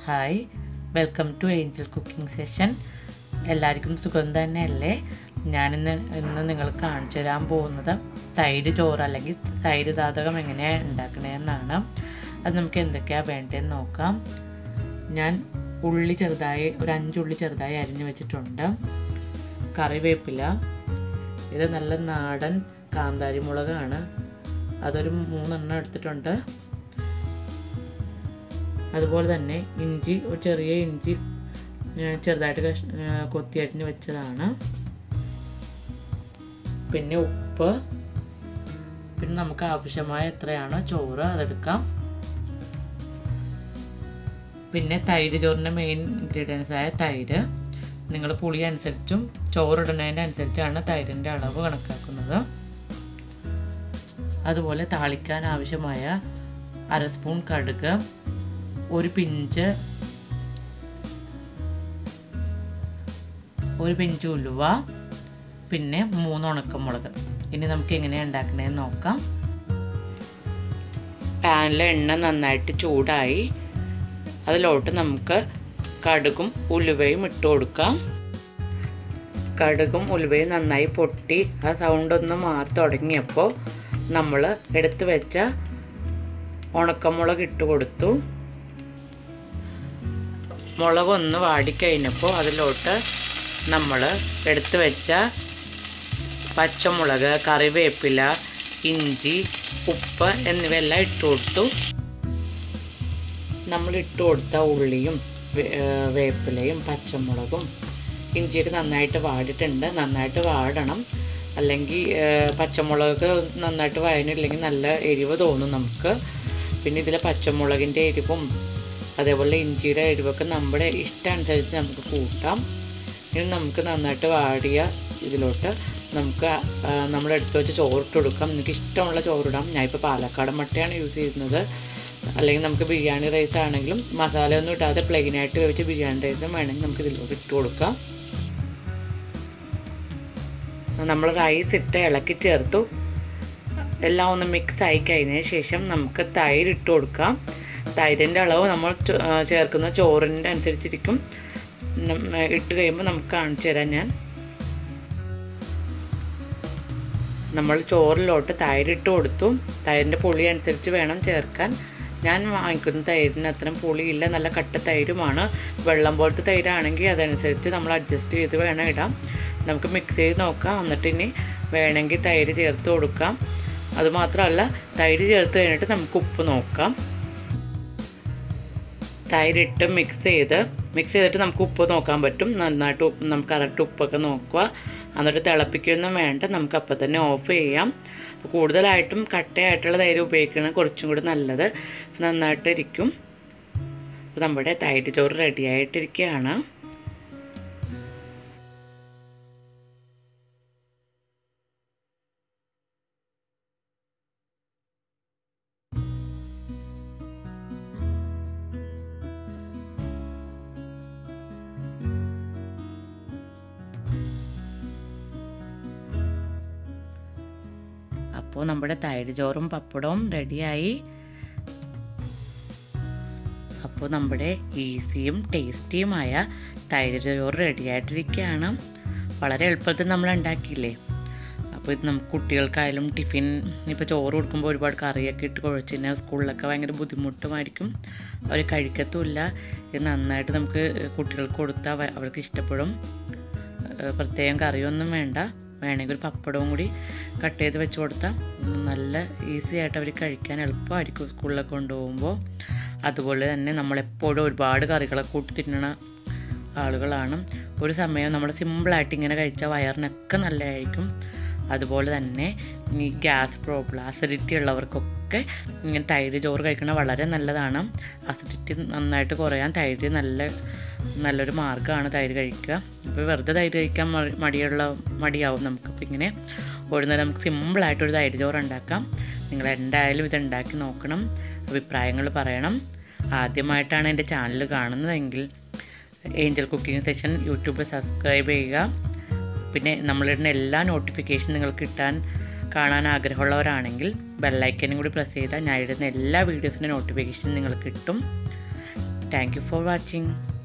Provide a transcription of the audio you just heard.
hi welcome to Angel cooking session എല്ലാവർക്കും സുഖം തന്നെയല്ലേ ഞാനിന്ന് ഇന്ന് നിങ്ങൾ കാണിച്ചു തരാൻ പോകുന്നത് തൈര് ചോറ് അല്ലെങ്കിൽ തൈര് താതകം എങ്ങനെയാണ് ഉണ്ടാക്കണതെന്നാണ് അത് നമുക്ക് എന്തൊക്കെയാണ് വേണ്ടതെന്ന് നോക്കാം ഞാൻ ഉള്ളി ചെറുതായി ഒരു അഞ്ചുള്ളി ചെറുതായി അരിഞ്ഞു വെച്ചിട്ടുണ്ട് കറിവേപ്പില ഇത് നല്ല നാടൻ കാന്താരി മുളകാണ് അതൊരു മൂന്നെണ്ണം എടുത്തിട്ടുണ്ട് അതുപോലെ തന്നെ ഇഞ്ചി ഒരു ചെറിയ ഇഞ്ചി ചെറുതായിട്ട് കഷ് കൊത്തിയരിഞ്ഞ് വെച്ചതാണ് പിന്നെ ഉപ്പ് പിന്നെ നമുക്ക് ആവശ്യമായ എത്രയാണോ ചോറ് അതെടുക്കാം പിന്നെ തൈര് ചോറിൻ്റെ മെയിൻ ഇൻഗ്രീഡിയൻസ് ആയ തൈര് നിങ്ങൾ പുളി അനുസരിച്ചും ചോറിടുന്നതിൻ്റെ അനുസരിച്ചാണ് തൈരിൻ്റെ അളവ് കണക്കാക്കുന്നത് അതുപോലെ താളിക്കാൻ ആവശ്യമായ അര സ്പൂൺ കടുക് ഒരു പിഞ്ച് ഒരു പിഞ്ച് ഉലുവ പിന്നെ മൂന്ന് ഉണക്കമുളക് ഇനി നമുക്ക് എങ്ങനെയാണ് ഉണ്ടാക്കണതെന്ന് നോക്കാം പാനിലെ എണ്ണ നന്നായിട്ട് ചൂടായി അതിലോട്ട് നമുക്ക് കടുകും ഉലുവയും ഇട്ട് കൊടുക്കാം കടുകും ഉലുവയും നന്നായി പൊട്ടി ആ സൗണ്ട് ഒന്ന് മാറി തുടങ്ങിയപ്പോൾ നമ്മൾ എടുത്തു വെച്ച ഉണക്കമുളക് ഇട്ട് കൊടുത്തു മുളക് ഒന്ന് വാടിക്കഴിഞ്ഞപ്പോൾ അതിലോട്ട് നമ്മൾ എടുത്തു വെച്ച പച്ചമുളക് കറിവേപ്പില ഇഞ്ചി ഉപ്പ് എന്നിവയെല്ലാം ഇട്ട് കൊടുത്തു നമ്മൾ ഇട്ട് കൊടുത്ത ഉള്ളിയും വേപ്പിലയും പച്ചമുളകും ഇഞ്ചിയൊക്കെ നന്നായിട്ട് വാടിയിട്ടുണ്ട് നന്നായിട്ട് വാടണം അല്ലെങ്കിൽ പച്ചമുളക് നന്നായിട്ട് വഴനില്ലെങ്കിൽ നല്ല എരിവ് തോന്നും നമുക്ക് പിന്നെ ഇതിലെ പച്ചമുളകിൻ്റെ എരിവും അതേപോലെ ഇഞ്ചിയുടെ എരിവൊക്കെ നമ്മുടെ ഇഷ്ടമനുസരിച്ച് നമുക്ക് കൂട്ടാം ഇനി നമുക്ക് നന്നായിട്ട് വാടിയ ഇതിലോട്ട് നമുക്ക് നമ്മൾ എടുത്ത് വെച്ച് ചോറിട്ട് കൊടുക്കാം നിങ്ങൾക്ക് ഇഷ്ടമുള്ള ചോറിടാം ഞാനിപ്പോൾ പാലക്കാട് മട്ടയാണ് യൂസ് ചെയ്യുന്നത് അല്ലെങ്കിൽ നമുക്ക് ബിരിയാണി റൈസ് ആണെങ്കിലും മസാല ഒന്നും ഇടാതെ പ്ലെയിനായിട്ട് വേവിച്ച് ബിരിയാണി റൈസും വേണമെങ്കിൽ നമുക്ക് ഇതിലോട്ട് ഇട്ട് കൊടുക്കാം നമ്മൾ റൈസ് ഇട്ട് ഇളക്കി ചേർത്തു എല്ലാം ഒന്ന് മിക്സ് ആയി കഴിഞ്ഞതിന് ശേഷം നമുക്ക് തൈര് ഇട്ട് കൊടുക്കാം തൈരിൻ്റെ അളവ് നമ്മൾ ചേർക്കുന്ന ചോറിൻ്റെ അനുസരിച്ചിരിക്കും ഇട്ട് കഴിയുമ്പോൾ നമുക്ക് കാണിച്ചു തരാം ഞാൻ നമ്മൾ ചോറിലോട്ട് തൈരിട്ട് കൊടുത്തു തൈരിൻ്റെ പുളി അനുസരിച്ച് വേണം ചേർക്കാൻ ഞാൻ വാങ്ങിക്കുന്ന തൈരിന് അത്രയും പുളിയില്ല നല്ല കട്ട തൈരുമാണ് വെള്ളം പോലത്തെ തൈരാണെങ്കിൽ അതനുസരിച്ച് നമ്മൾ അഡ്ജസ്റ്റ് ചെയ്ത് വേണം ഇടാം നമുക്ക് മിക്സ് ചെയ്ത് നോക്കാം എന്നിട്ട് ഇനി വേണമെങ്കിൽ തൈര് ചേർത്ത് കൊടുക്കാം അതുമാത്രമല്ല തൈര് ചേർത്ത് കഴിഞ്ഞിട്ട് നമുക്ക് ഉപ്പ് നോക്കാം തൈരിട്ട് മിക്സ് ചെയ്ത് മിക്സ് ചെയ്തിട്ട് നമുക്ക് ഉപ്പ് നോക്കാൻ പറ്റും നന്നായിട്ട് ഉപ്പ് നമുക്ക് കറക്റ്റ് ഉപ്പൊക്കെ നോക്കുക എന്നിട്ട് തിളപ്പിക്കുകയൊന്നും വേണ്ട നമുക്ക് അപ്പം തന്നെ ഓഫ് ചെയ്യാം കൂടുതലായിട്ടും കട്ടയായിട്ടുള്ള തൈര് ഉപയോഗിക്കുന്നത് കുറച്ചും കൂടി നല്ലത് നന്നായിട്ട് ഇരിക്കും അപ്പോൾ നമ്മുടെ തൈര് ചോറ് റെഡി ആയിട്ടിരിക്കുകയാണ് അപ്പോൾ നമ്മുടെ തൈര് ചോറും പപ്പടവും റെഡിയായി അപ്പോൾ നമ്മുടെ ഈസിയും ടേസ്റ്റിയുമായ തൈര് ചോറ് റെഡിയായിട്ടിരിക്കുകയാണ് വളരെ എളുപ്പത്തിൽ നമ്മൾ ഉണ്ടാക്കിയില്ലേ അപ്പോൾ ഇത് നമുക്ക് കുട്ടികൾക്കായാലും ടിഫിൻ ഇപ്പോൾ ചോറ് കൊടുക്കുമ്പോൾ ഒരുപാട് കറിയൊക്കെ ഇട്ട് കുഴച്ച് കഴിഞ്ഞാൽ സ്കൂളിലൊക്കെ ഭയങ്കര ബുദ്ധിമുട്ടുമായിരിക്കും അവർ കഴിക്കത്തുമില്ല ഇത് നന്നായിട്ട് നമുക്ക് കുട്ടികൾക്ക് കൊടുത്താൽ അവർക്ക് ഇഷ്ടപ്പെടും പ്രത്യേകം കറിയൊന്നും വേണ്ട വേണമെങ്കിൽ ഒരു പപ്പടവും കൂടി കട്ട് ചെയ്ത് വെച്ച് കൊടുത്താൽ നല്ല ഈസി ആയിട്ട് അവർ കഴിക്കാൻ എളുപ്പമായിരിക്കും സ്കൂളിലൊക്കെ കൊണ്ടുപോകുമ്പോൾ അതുപോലെ തന്നെ നമ്മളെപ്പോഴും ഒരുപാട് കറികളൊക്കെ കൂട്ടി തിന്നണ ആളുകളാണ് ഒരു സമയം നമ്മൾ സിമ്പിളായിട്ട് ഇങ്ങനെ കഴിച്ചാൽ വയറിനൊക്കെ നല്ലതായിരിക്കും അതുപോലെ തന്നെ ഈ ഗ്യാസ് പ്രോബ്ലം അസിഡിറ്റി ഉള്ളവർക്കൊക്കെ ഇങ്ങനെ തൈര് ചോറ് കഴിക്കുന്നത് വളരെ നല്ലതാണ് അസിഡിറ്റി നന്നായിട്ട് കുറയാൻ തൈര് നല്ല നല്ലൊരു മാർഗ്ഗമാണ് തൈര് കഴിക്കുക അപ്പോൾ വെറുതെ തൈര് കഴിക്കാൻ മടിയുള്ള മടിയാവും നമുക്കപ്പോൾ ഇങ്ങനെ ഒരു നേരം നമുക്ക് സിമ്പിളായിട്ടൊരു തൈര് ചോറ് ഉണ്ടാക്കാം നിങ്ങൾ എന്തായാലും ഇത് ഉണ്ടാക്കി നോക്കണം അഭിപ്രായങ്ങൾ പറയണം ആദ്യമായിട്ടാണ് എൻ്റെ ചാനൽ കാണുന്നതെങ്കിൽ ഏഞ്ചൽ കുക്കിംഗ് സെഷൻ യൂട്യൂബിൽ സബ്സ്ക്രൈബ് ചെയ്യുക പിന്നെ നമ്മളിടുന്ന എല്ലാ നോട്ടിഫിക്കേഷൻ നിങ്ങൾക്ക് കിട്ടാൻ കാണാൻ ആഗ്രഹമുള്ളവരാണെങ്കിൽ ബെല്ലൈക്കനും കൂടി പ്രസ് ചെയ്താൽ ഞാൻ ഇടുന്ന എല്ലാ വീഡിയോസിൻ്റെ നോട്ടിഫിക്കേഷൻ നിങ്ങൾക്ക് കിട്ടും താങ്ക് യു ഫോർ വാച്ചിങ്